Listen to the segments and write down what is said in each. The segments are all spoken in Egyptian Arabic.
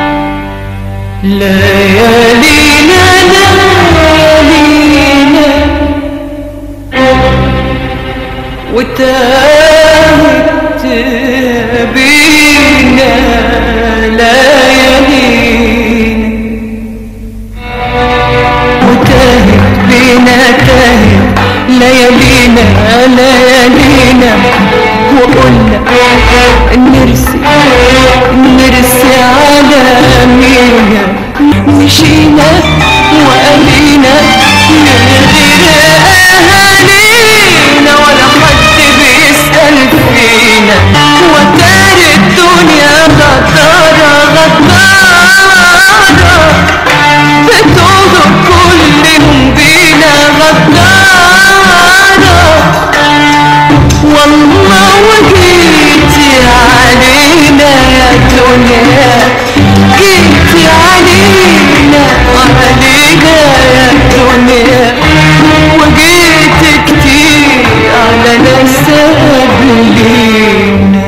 ليالينا ليالينا وتاهت بينا ليالينا وتاهت بينا تاهت ليالينا ليالينا وقلنا نرسي نرسي على مينا مشينا وقالينا من غير أهالينا ولا حد بيسأل فينا وتار الدنيا غدارة غدارة بتوه كلهم بينا غدارة والله وجيتي علينا يا دنيا جيتي علينا علينا يا دنيا وجيت كتير على ناس قبلينا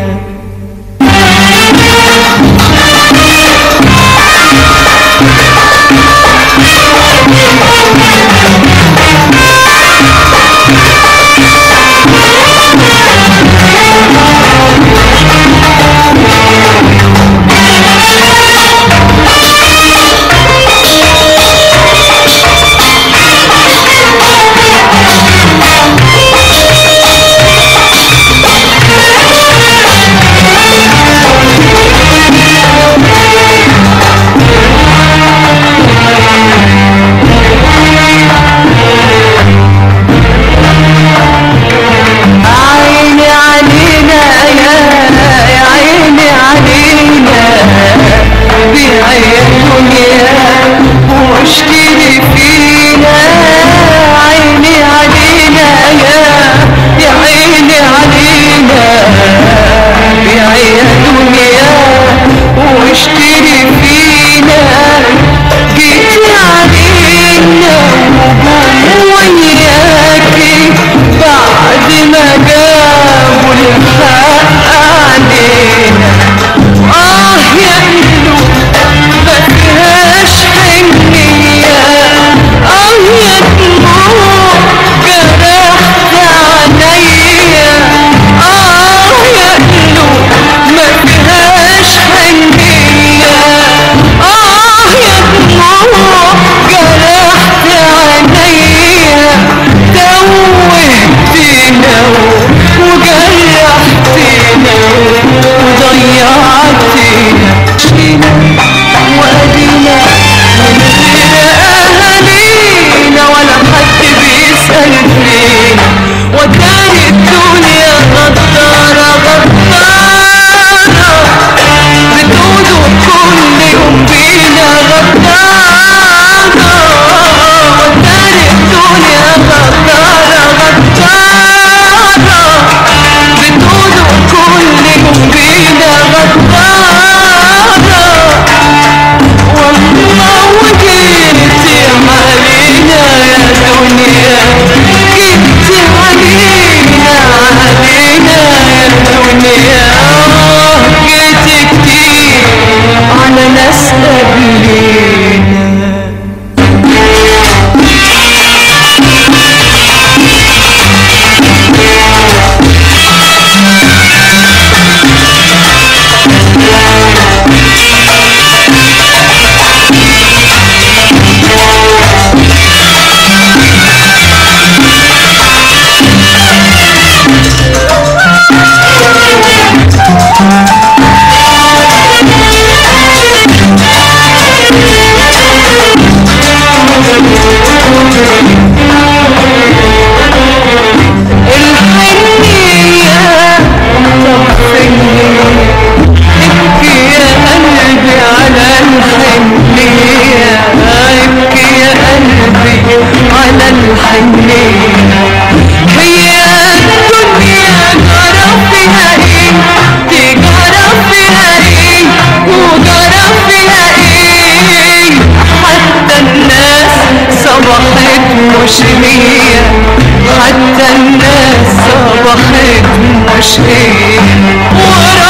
عيني علينا يا يا عيني علينا بعيون يا واشتري فينا عيني علينا يا يا عيني علينا بعيون يا واشتري فينا جيت علينا وجم وياكي بعد ما جابوا الحق علينا اه يا قلوب ما فيهاش حنية اه يا دموع جرحت عينيا اه يا قلوب ما فيهاش حنية اه يا دموع جرحت عينيا توهتنا وجرحتنا وضيعتنا شينا وأدينا من غير أهالينا ولا حد بيسأل فينا وتاني الدنيا غدارة غدارة بتقولوا كل يوم بينا غدارة وتاني الدنيا غدارة غدارة بتقولوا كل يوم بينا غدارة والله وجيتي علينا يا دنيا جيتي علينا علينا يا دنيا جيتي كتير على ناس قبلينا الحنية طفني ابكي يا قلبي على الحنية ابكي يا قلبي على الحنية هي الدنيا جرى فيها ايه تجرى فيها ايه وجرى فيها ايه حتى الناس صبحت مش هي حتى الناس صبحت مش هي ورا